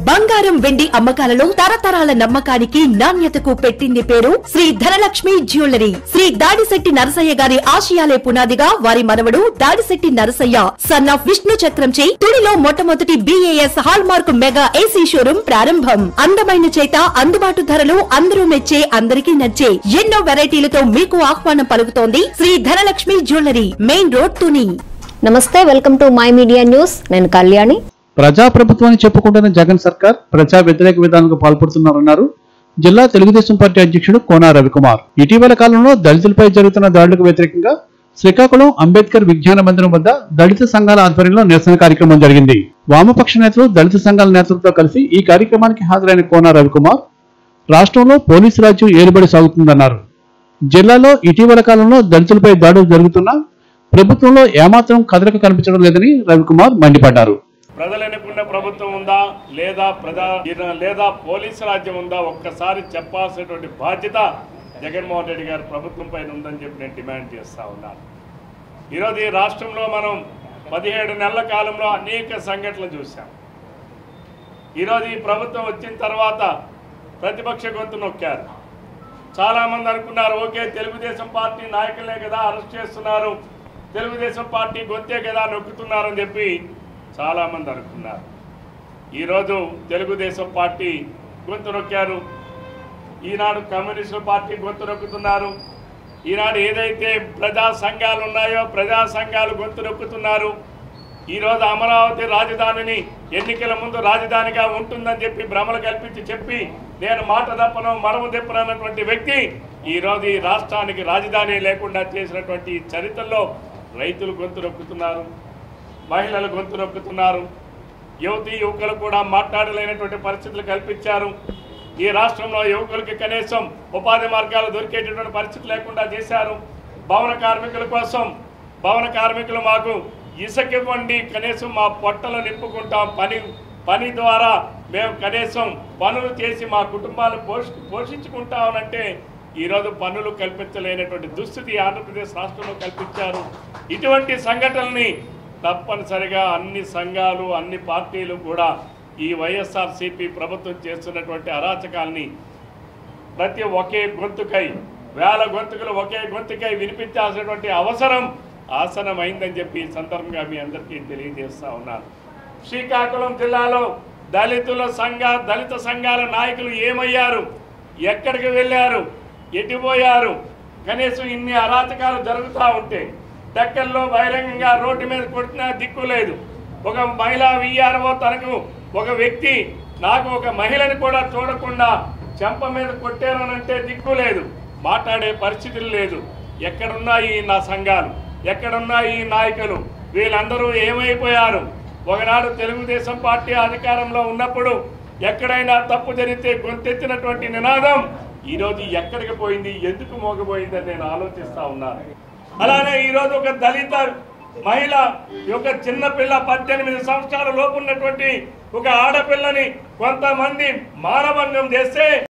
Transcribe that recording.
బంగారం వెండి అమ్మకాలలో తరతరాల నమ్మకానికి నాణ్యతకు పెట్టింది పేరు శ్రీ ధనలక్ష్మి జ్యువెలరీ శ్రీ దాడిశెట్టి నరసయ్య గారి ఆశయాలే పునాదిగా వారి మనవడు దాడిశెట్టి నరసయ్య సన్ ఆఫ్ విష్ణు చక్రంచే తుడిలో మొట్టమొదటి BIS hallmark mega AC showroom ప్రారంభం అందమైన చేత అందుబాటు ధరలు అందరూ మెచ్చే అందరికీ నచ్చే ఎన్నో వెరైటీలతో మీకు ఆహ్వానం పలుకుతోంది Shri Dhanalakshmi jewellery main road Tuni నమస్తే welcome to my media news నేను కళ్యాణి ప్రజాప్రభుత్వాన్ని చెప్పుకుంటున్న జగన్ సర్కార్ ప్రజా వ్యతిరేక విధానాలకు పాల్పడుతున్నారన్నారు జిల్లా తెలుగుదేశం పార్టీ అధ్యక్షుడు కోనా రవికుమార్ ఇటీవల కాలంలో దళితులపై జరుగుతున్న దాడులకు వ్యతిరేకంగా శ్రీకాకుళం అంబేద్కర్ విజ్ఞాన మందిరం వద్ద దళిత సంఘాల ఆధ్వర్యంలో నిరసన కార్యక్రమం జరిగింది వామపక్ష నేతలు దళిత సంఘాల నేతలతో కలిసి ఈ కార్యక్రమానికి హాజరైన కోనా రవికుమార్ రాష్ట్రంలో పోలీసు రాజ్యం ఏలుబడి సాగుతుందన్నారు జిల్లాలో ఇటీవల కాలంలో దళితులపై దాడులు జరుగుతున్నా ప్రభుత్వంలో ఏమాత్రం కదలిక కనిపించడం లేదని రవికుమార్ మండిపడ్డారు ప్రజలు ఎన్నుకున్న ప్రభుత్వం ఉందా లేదా ప్రజా లేదా పోలీసు రాజ్యం ఉందా ఒక్కసారి చెప్పాల్సినటువంటి బాధ్యత జగన్మోహన్ రెడ్డి గారి ప్రభుత్వం పైన ఉందని చెప్పి నేను డిమాండ్ చేస్తా ఉన్నాను ఈరోజు ఈ రాష్ట్రంలో మనం పదిహేడు నెలల కాలంలో అనేక సంఘటనలు చూసాం ఈరోజు ఈ ప్రభుత్వం వచ్చిన తర్వాత ప్రతిపక్ష గొంతు నొక్కారు చాలామంది అనుకున్నారు ఓకే తెలుగుదేశం పార్టీ నాయకులే కదా అరెస్ట్ చేస్తున్నారు తెలుగుదేశం పార్టీ గొంతే కదా నొక్కుతున్నారని చెప్పి చాలామంది అనుకున్నారు ఈరోజు తెలుగుదేశం పార్టీ గొంతు నొక్కారు ఈనాడు కమ్యూనిస్టు పార్టీ గొంతు నొక్కుతున్నారు ఈనాడు ఏదైతే ప్రజా సంఘాలు ఉన్నాయో ప్రజా సంఘాలు గొంతు నొక్కుతున్నారు ఈరోజు అమరావతి రాజధానిని ఎన్నికల ముందు రాజధానిగా ఉంటుందని చెప్పి భ్రమలు కల్పించి చెప్పి నేను మాట తప్పను మడమ తెప్పను అన్నటువంటి వ్యక్తి ఈరోజు ఈ రాష్ట్రానికి రాజధాని లేకుండా చేసినటువంటి ఈ చరిత్రలో రైతులు గొంతు నొక్కుతున్నారు మహిళలు గొంతు నొక్కుతున్నారు యువతి యువకులు కూడా మాట్లాడలేనటువంటి పరిస్థితులు కల్పించారు ఈ రాష్ట్రంలో యువకులకి కనీసం ఉపాధి మార్గాలు దొరికేటటువంటి పరిస్థితి లేకుండా చేశారు భవన కార్మికుల కోసం భవన కార్మికులు మాకు ఇసుక ఇవ్వండి కనీసం మా పొట్టలు నింపుకుంటాం పని పని ద్వారా మేము కనీసం పనులు చేసి మా కుటుంబాలు పోషి పోషించుకుంటామనంటే ఈరోజు పనులు కల్పించలేనటువంటి దుస్థితి ఆంధ్రప్రదేశ్ రాష్ట్రంలో కల్పించారు ఇటువంటి సంఘటనల్ని తప్పనిసరిగా అన్ని సంఘాలు అన్ని పార్టీలు కూడా ఈ వైఎస్ఆర్సీపీ ప్రభుత్వం చేస్తున్నటువంటి అరాచకాల్ని ప్రతి ఒకే గొంతుకై వేల గొంతుకులు ఒకే గొంతుకై వినిపించాల్సినటువంటి అవసరం ఆసనమైందని చెప్పి ఈ సందర్భంగా మీ అందరికీ తెలియజేస్తా ఉన్నాను శ్రీకాకుళం జిల్లాలో దళితుల సంఘ దళిత సంఘాల నాయకులు ఏమయ్యారు ఎక్కడికి వెళ్ళారు ఎటుపోయారు కనీసం ఇన్ని అరాచకాలు జరుగుతూ ఉంటే డెక్కల్లో బహిరంగంగా రోడ్డు మీద కొట్టినా దిక్కు లేదు ఒక మహిళా విఆర్ఓ తనకు ఒక వ్యక్తి నాకు ఒక మహిళని కూడా చూడకుండా చెంప మీద కొట్టారనంటే దిక్కు లేదు మాట్లాడే పరిస్థితులు లేదు ఎక్కడున్నాయి ఈ నా సంఘాలు ఎక్కడున్నాయి ఈ నాయకులు వీళ్ళందరూ ఏమైపోయారు ఒకనాడు తెలుగుదేశం పార్టీ అధికారంలో ఉన్నప్పుడు ఎక్కడైనా తప్పు జరిగితే గొంతెత్తినటువంటి నినాదం ఈరోజు ఎక్కడికి పోయింది ఎందుకు మోగపోయిందని నేను ఆలోచిస్తా ఉన్నాను అలానే ఈరోజు ఒక దళిత మహిళ ఒక చిన్న పిల్ల పద్దెనిమిది సంవత్సరాల లోపు ఉన్నటువంటి ఒక ఆడపిల్లని కొంతమంది మానభంగం చేస్తే